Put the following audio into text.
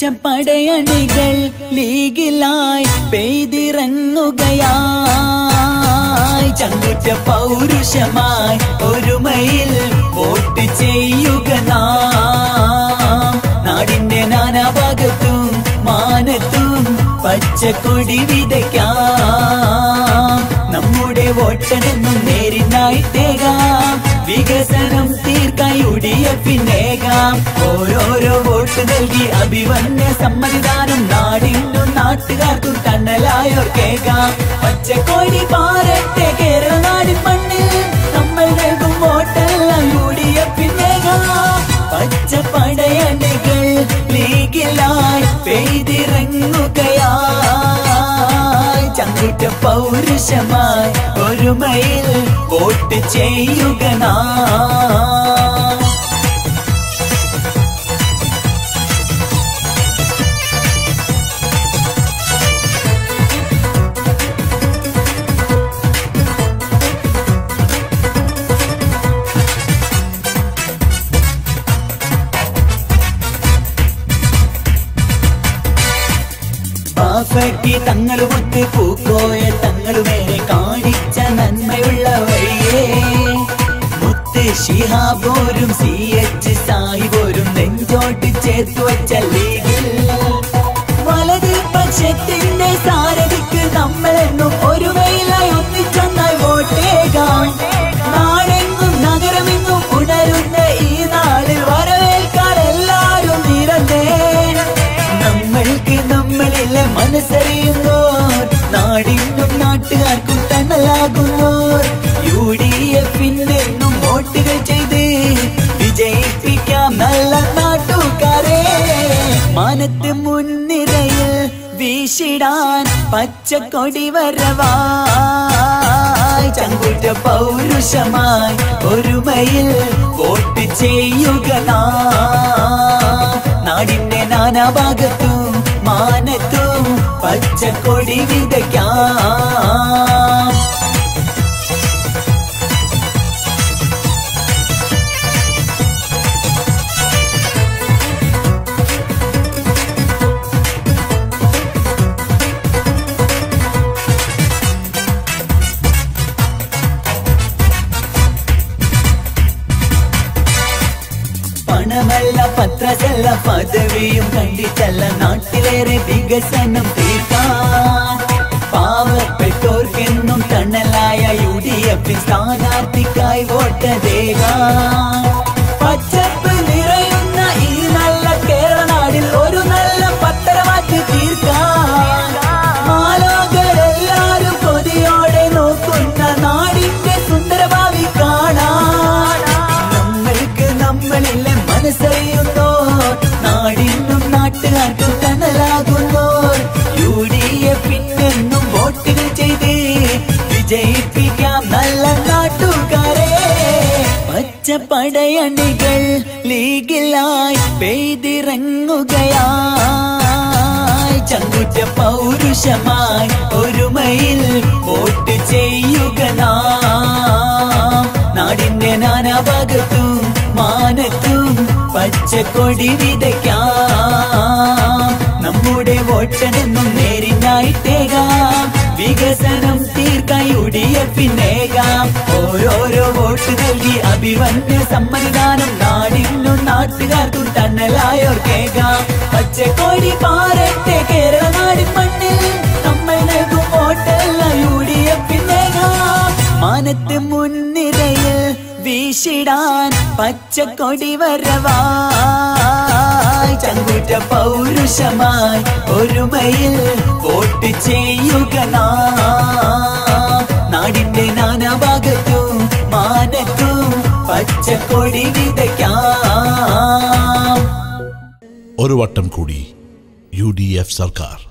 പച്ചപ്പടയണികൾ ലീഗിലായി പെയ്തിറങ്ങുകയായി ചങ്കുറ്റ പൗരുഷമായി ഒരുമയിൽ വോട്ട് ചെയ്യുക നാം നാടിന്റെ നാനാഭാഗത്തും മാനത്തും പച്ചക്കൊടി വിതയ്ക്കാം നമ്മുടെ വോട്ടനെന്നും നേരിനായിട്ടേകാം വികസനം തീർക്കാൻ യു ഡി എഫിനേകാം ഓരോരോ വോട്ട് നൽകി അഭിവന്യ സമ്മതിദാനം നാടിനും നാട്ടുകാർക്കും തണലായോർക്കേകാം പച്ചക്കോടി പാരട്ടെ കേരള നാടിൻ മണ്ണിൽ നമ്മൾ നൽകും വോട്ടെല്ലാം യു ഡി എഫിനേകാം പച്ചപ്പടയണികൾ ലീഗിലായി പെയ്തിറങ്ങുകയായി ചങ്കുറ്റ പൗരുഷമായി ഒരുമയിൽ വോട്ട് ചെയ്യുക നാം പാഫയ്ക്ക് തങ്ങളുമൊത്ത് പൂക്കോയ തങ്ങളുമേരെ കാണിച്ച നന്മയുള്ള വഴിയേ മുത്ത് ഷിഹാബോരും സി എച്ച് സാഹിബോരും നെഞ്ചോട്ട് ചേർത്തു വച്ച ലീഗിൽ വലത് പക്ഷത്തിന്റെ സാരഥിക്ക് നമ്മളെന്നും ഒരുമയിലായി ഒന്നിച്ചൊന്നായി വോട്ടേകാം നാടെങ്ങും നഗരമെങ്ങും ഉണരുന്ന ഈ നാളിൽ വരവേൽക്കാൻ എല്ലാരും നിരന്നേ നമ്മൾക്ക് നമ്മളിലെ മനസ്സറിയുന്നോർ നാടിനും നാട്ടുകാർക്കും തണലാകുന്നോർ യു ഡി എഫിനെന്നും വോട്ടുകൾ ചെയ്ത് വിജയിപ്പിക്കാം നല്ല നാട്ടുകാരെ മാനത്ത് മുൻനിരയിൽ വീശിടാൻ പച്ചക്കൊടി വരവായി ചങ്കുറ്റ പൗരുഷമായി ഒരുമയിൽ വോട്ട് ചെയ്യുക നാം നാടിന്റെ നാനാഭാഗത്തും മാനത്തും പച്ചക്കൊടി വിതയ്ക്കാം പണമല്ല പത്രസല്ല പദവിയും കണ്ടിട്ടല്ല നാട്ടിലേറെ വികസനം തീർക്കാൻ പാവപ്പെട്ടോർക്കെന്നും തണലായ യു ഡി എഫ് സ്ഥാനാർത്ഥിക്കായി വോട്ടതേകാം പച്ചപ്പ് നിറയുന്ന ഈ നല്ല കേരള നാടിൽ ഒരു നല്ല പത്രമാറ്റി തീർക്കാൻ മാലോകരെല്ലാരും കൊതിയോടെ നോക്കുന്ന നാടിന്റെ സുന്ദരഭാവി കാണാൻ നമ്മൾക്ക് നമ്മളിലെ മനസ്സറിയുന്നോർ നാടിനും നാട്ടുകാർക്കും തണലാകുന്നോർ യു ഡി എഫിനെന്നും വോട്ടുകൾ ചെയ്ത് വിജയിപ്പിക്കാം നല്ല നാട്ടുകാരെ പച്ചപ്പടയണികൾ ലീഗിലായി പെയ്തിറങ്ങുകയായി ചങ്കുറ്റ പൗരുഷമായി ഒരുമയിൽ വോട്ട് ചെയ്യുക നാം നാടിന്റെ നാനാഭാഗത്തും മാനത്തും പച്ചക്കൊടി വിതയ്ക്കാം നമ്മുടെ വോട്ടനെന്നും നേരിനായിട്ടേകാം വികസനം തീർക്കാൻ യു ഡി എഫിനേകാം ഓരോരോ വോട്ട് നൽകി അഭിവന്യ സമ്മതിദാനം നാടിനും നാട്ടുകാർക്കും തണലായോർക്കേകാം പച്ചക്കോടി പാരട്ടെ കേരള നാടിൻ മണ്ണിൽ നമ്മൾ നൽകും വോട്ടെല്ലാം യു ഡി എഫിനേകാം മാനത്ത് മുൻനിരയിൽ വീശിടാൻ പച്ചക്കൊടി വരവായി ചങ്കുറ്റ പൗരുഷമായി ഒരുമയിൽ വോട്ട് ചെയ്യുക നാം നാടിന്റെ നാനാഭാഗത്തും മാനത്തും പച്ചക്കൊടി വിതയ്ക്കാം ഒരു വട്ടം കൂടി യു ഡി എഫ് സർക്കാർ